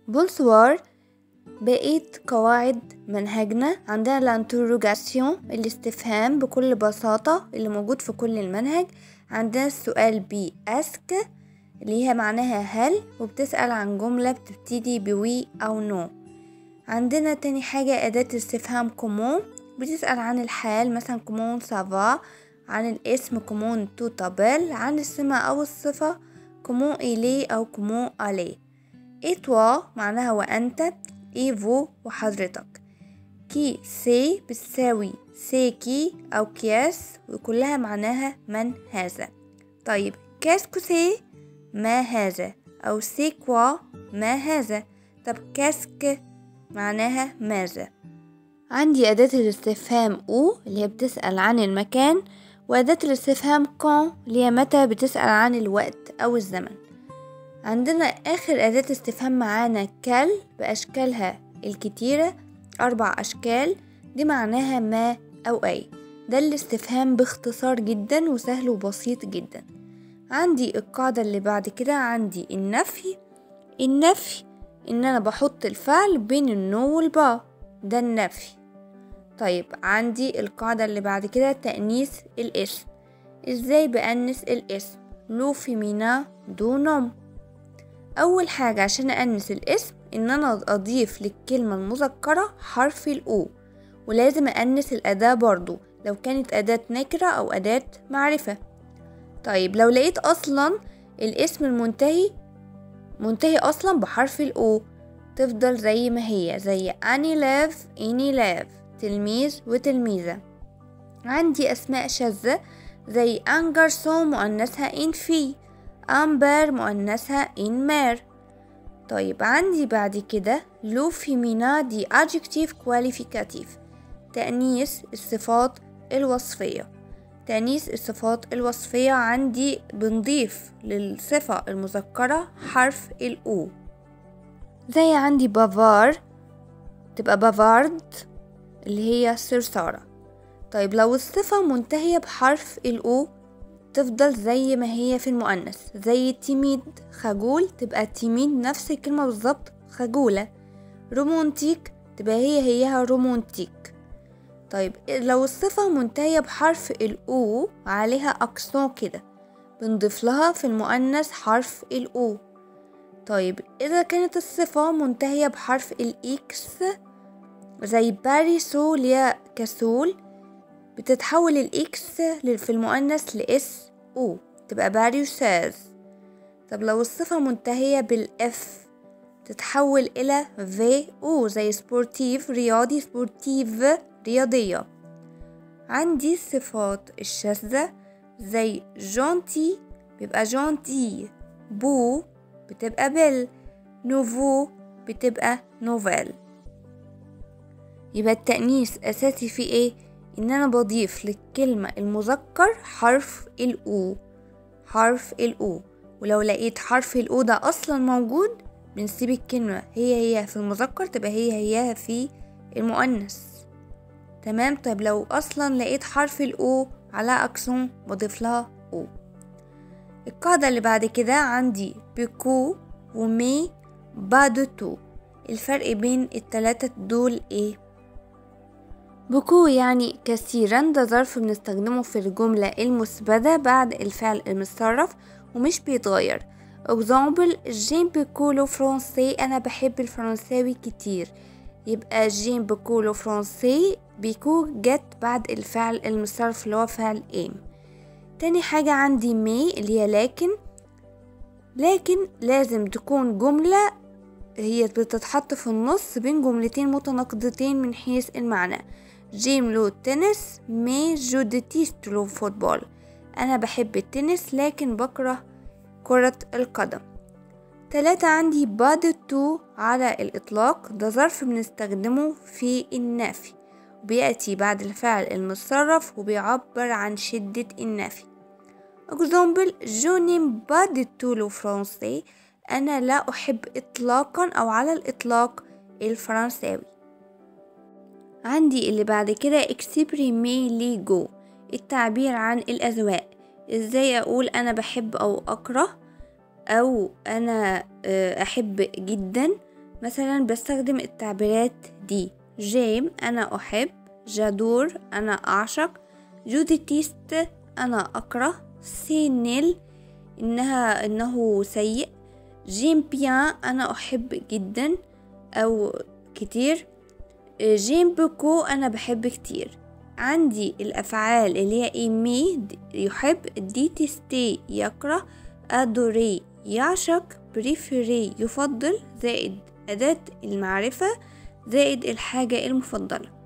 بونسوار بقية قواعد منهجنا عندنا الانتروجاسيون الاستفهام بكل بساطة اللي موجود في كل المنهج عندنا السؤال بي اسك اللي هي معناها هل وبتسأل عن جملة بتبتدي بوي أو نو عندنا تاني حاجة أداة استفهام كومون بتسأل عن الحال مثلا كومون سافا عن الاسم كومون تو تابل عن السمة أو الصفة كومون إلي أو كومون ألي إتوا معناها وأنت إيفو وحضرتك كي سي بتساوي سي كي أو كياس وكلها معناها من هذا طيب كاسكو سي ما هذا أو سي كوا ما هذا طب كاسك معناها ماذا عندي أداة الاستفهام أو اللي هي بتسأل عن المكان وأداة الاستفهام كون اللي هي متى بتسأل عن الوقت أو الزمن عندنا آخر أداة استفهام معانا كال بأشكالها الكتيرة أربع أشكال دي معناها ما أو أي ده الاستفهام باختصار جدا وسهل وبسيط جدا عندي القاعدة اللي بعد كده عندي النفي النفي إن أنا بحط الفعل بين النو والبا ده النفي طيب عندي القاعدة اللي بعد كده تأنيث الاسم ازاي بأنس الاسم لو فيمينا دو نوم أول حاجة عشان أأنس الاسم إن أنا أضيف للكلمة المذكرة حرف الأو ولازم أأنس الأداة برضو لو كانت أداة نكرة أو أداة معرفة طيب لو لقيت أصلا الاسم المنتهي منتهي أصلا بحرف الأو تفضل زي ما هي زي أني لاف إني لاف تلميذ وتلميذة عندي أسماء شاذة زي أن جارسون مؤنثها إن في أمبر مؤنثها إن مير طيب عندي بعد كده لو فيمينا دي adjective qualificative تأنيث الصفات الوصفية تأنيث الصفات الوصفية عندي بنضيف للصفة المذكرة حرف الأو زي عندي بافار تبقى بافارد اللي هي صرصارة طيب لو الصفة منتهية بحرف الأو تفضل زي ما هي في المؤنث زي تيميد خجول تبقى تيميد نفس الكلمة بالظبط خجولة رومونتيك تبقى هي هيها رومونتيك طيب لو الصفة منتهية بحرف الأو عليها أكسون كده بنضيف لها في المؤنث حرف الأو طيب إذا كانت الصفة منتهية بحرف الإكس زي باريسو اللي هي كسول بتتحول الإكس في المؤنث لإس أو تبقى باريوساز طب لو الصفة منتهية بالإف تتحول إلى في أو زي سبورتيف رياضي سبورتيف رياضية عندي الصفات الشاذة زي جونتي بيبقى جونتي بو بتبقى بيل نوفو بتبقى نوفيل يبقى التأنيث أساسي في إيه؟ إن أنا بضيف للكلمة المذكر حرف الأو حرف الأو ولو لقيت حرف الأو ده أصلا موجود بنسيب الكلمة هي هي في المذكر تبقى هي هي في المؤنث تمام طيب لو أصلا لقيت حرف الأو على أكسون بضيف لها أو القاعدة اللي بعد كده عندي بيكو ومي بعد تو الفرق بين التلاتة دول ايه بكو يعني كثيرا ده ظرف بنستخدمه في الجملة المثبتة بعد الفعل المتصرف ومش بيتغير اكزامبل جيم بيكو لو فرونسي انا بحب الفرنساوي كتير يبقى جيم بيكو لو فرونسي بيكو جت بعد الفعل المتصرف اللي هو فعل ايم تاني حاجة عندي مي اللي هي لكن لكن لازم تكون جملة هي بتتحط في النص بين جملتين متناقضتين من حيث المعنى جيم لو تنس مي جو ديتيست لو فوتبول أنا بحب التنس لكن بكره كرة القدم تلاتة عندي بعد تو على الإطلاق ده ظرف بنستخدمه في النفي بيأتي بعد الفعل المتصرف وبيعبر عن شدة النفي اكزامبل جو نيم با دي تو لو فرونسي أنا لا أحب إطلاقا أو على الإطلاق الفرنساوي عندي اللي بعد كده اكسبريمي لي جو التعبير عن الأذواق ازاي أقول أنا بحب أو أكره أو أنا أحب جدا مثلا بستخدم التعبيرات دي جيم أنا أحب جادور أنا أعشق جوديتيست أنا أكره سينيل إنها إنه سيء جيم بيان أنا أحب جدا أو كتير جيم بوكو أنا بحب كتير عندي الأفعال اللي هي إيمي يحب ديتستي يكره أدوري يعشق بريفيري يفضل زائد أداة المعرفة زائد الحاجة المفضلة